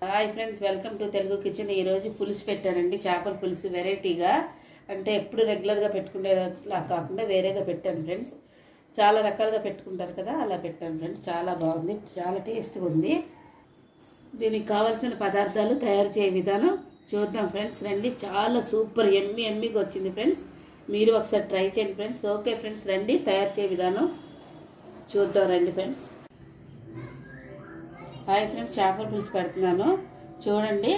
hi friends welcome to Telugu kitchen ఈరోజు పులుసు పెట్టానండి చేపల పులుసు వెరైటీగా అంటే ఎప్పుడు రెగ్యులర్గా పెట్టుకునేలా కాకుండా వేరేగా పెట్టాను ఫ్రెండ్స్ చాలా రకాలుగా పెట్టుకుంటారు కదా అలా పెట్టాను ఫ్రెండ్స్ చాలా బాగుంది చాలా టేస్ట్గా ఉంది దీనికి కావాల్సిన పదార్థాలు తయారు చేయ విధానం చూద్దాం ఫ్రెండ్స్ రండి చాలా సూపర్ ఎమ్మి ఎమ్మిగా వచ్చింది ఫ్రెండ్స్ మీరు ఒకసారి ట్రై చేయండి ఫ్రెండ్స్ ఓకే ఫ్రెండ్స్ రండి తయారు చేయ విధానం చూద్దాం రండి ఫ్రెండ్స్ హాయ్ ఫ్రెండ్స్ చేపల పులుసు పెడుతున్నాను చూడండి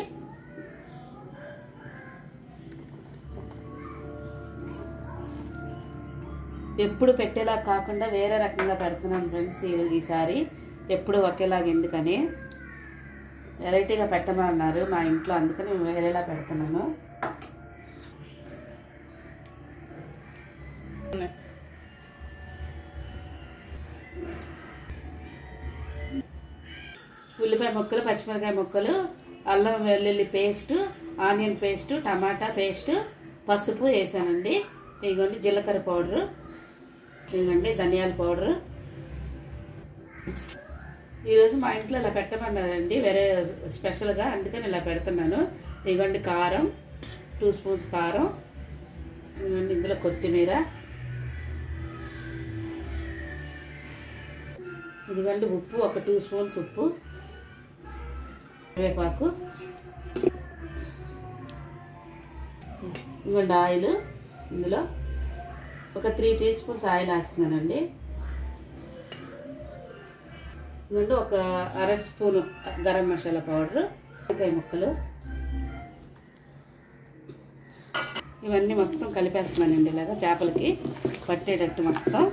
ఎప్పుడు పెట్టేలా కాకుండా వేరే రకంగా పెడుతున్నాను ఫ్రెండ్స్ ఈ- ఈసారి ఎప్పుడు ఒకేలాగా ఎందుకని వెరైటీగా పెట్టమన్నారు మా ఇంట్లో అందుకని మేము వేరేలా పెడుతున్నాను ఉల్లిపాయ ముక్కలు పచ్చిమిరకాయ ముక్కలు అల్లం వెల్లుల్లి పేస్ట్ ఆనియన్ పేస్ట్ టమాటా పేస్ట్ పసుపు వేసానండి ఇదిగోండి జీలకర్ర పౌడరు ఇదిగోండి ధనియాల పౌడరు ఈరోజు మా ఇంట్లో ఇలా పెట్టమన్నారండి వేరే స్పెషల్గా అందుకని ఇలా పెడుతున్నాను ఇదిగోండి కారం టూ స్పూన్స్ కారం ఇదిగోండి ఇందులో కొత్తిమీర ఇదిగోండి ఉప్పు ఒక టూ స్పూన్స్ ఉప్పు కరివేపాకు ఇదిగోండి ఆయిల్ ఇందులో ఒక త్రీ టీ స్పూన్స్ ఆయిల్ వేస్తున్నానండి ఇదిగోండి ఒక అర స్పూన్ గరం మసాలా పౌడర్ ఉల్లిపాయ ముక్కలు ఇవన్నీ మొత్తం కలిపేస్తున్నానండి ఇలాగా చేపలకి పట్టేటట్టు మొత్తం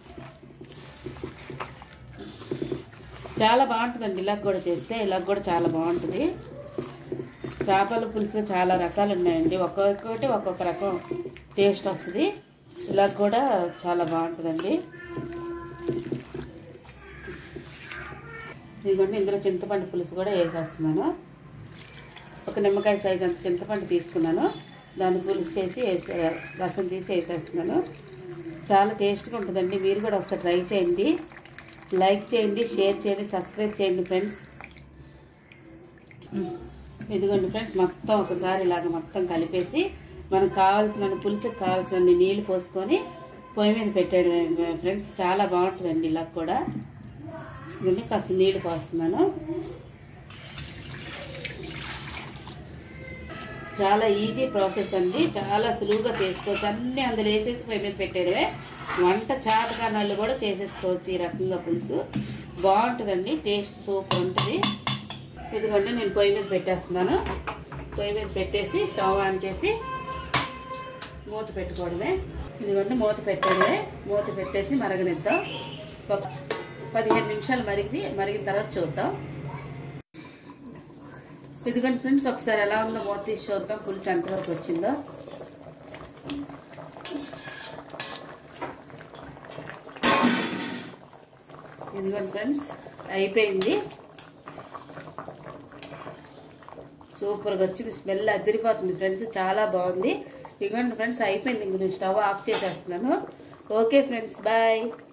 చాలా బాగుంటుందండి ఇలా కూడా చేస్తే ఇలా కూడా చాలా బాగుంటుంది చేపల పులుసులో చాలా రకాలు ఉన్నాయండి ఒక్కొక్కటి ఒక్కొక్క రకం టేస్ట్ వస్తుంది ఇలా కూడా చాలా బాగుంటుందండి ఇదిగోండి ఇందులో చింతపండు పులుసు కూడా వేసేస్తున్నాను ఒక నిమ్మకాయ సైజ్ అంత చింతపండు తీసుకున్నాను దాన్ని పులుసు చేసి వేసే రసం తీసి వేసేస్తున్నాను చాలా టేస్ట్గా ఉంటుందండి మీరు కూడా ఒకసారి ట్రై చేయండి లైక్ చేయండి షేర్ చేయండి సబ్స్క్రైబ్ చేయండి ఫ్రెండ్స్ ఇదిగోండి ఫ్రెండ్స్ మొత్తం ఒకసారి ఇలాగ మొత్తం కలిపేసి మనకు కావాల్సిన పులుసుకి కావాల్సిన నీళ్ళు పోసుకొని పొయ్యి మీద పెట్టాడు ఫ్రెండ్స్ చాలా బాగుంటుందండి ఇలా కూడా ఇవన్నీ కాస్త నీళ్ళు పోస్తున్నాను చాలా ఈజీ ప్రాసెస్ అండి చాలా సులువుగా చేసుకోవచ్చు అన్నీ అందులో వేసేసి పొయ్యి మీద పెట్టేయడమే వంట చాతకానాళ్ళు కూడా చేసేసుకోవచ్చు ఈ రకంగా పులుసు బాగుంటుందండి టేస్ట్ సూపర్ ఉంటుంది ఇదిగోండి నేను పొయ్యి మీద పెట్టేస్తున్నాను పొయ్యి మీద పెట్టేసి స్టవ్ ఆన్ చేసి మూత పెట్టుకోవడమే ఇదిగోండి మూత పెట్టడమే మూత పెట్టేసి మరగనిద్దాం ఒక పదిహేను నిమిషాలు మరిగి మరిగిన తర్వాత చూద్దాం ఇదిగోండి ఫ్రెండ్స్ ఒకసారి ఎలా ఉందో మూత తీసి చూద్దాం పులుసు ఎంతవరకు వచ్చిందో ఇదిగోండి ఫ్రెండ్స్ అయిపోయింది సూపర్గా వచ్చింది స్మెల్ అదిరిపోతుంది ఫ్రెండ్స్ చాలా బాగుంది ఇదిగోండి ఫ్రెండ్స్ అయిపోయింది ఇంక నేను స్టవ్ ఆఫ్ చేసేస్తున్నాను ఓకే ఫ్రెండ్స్ బాయ్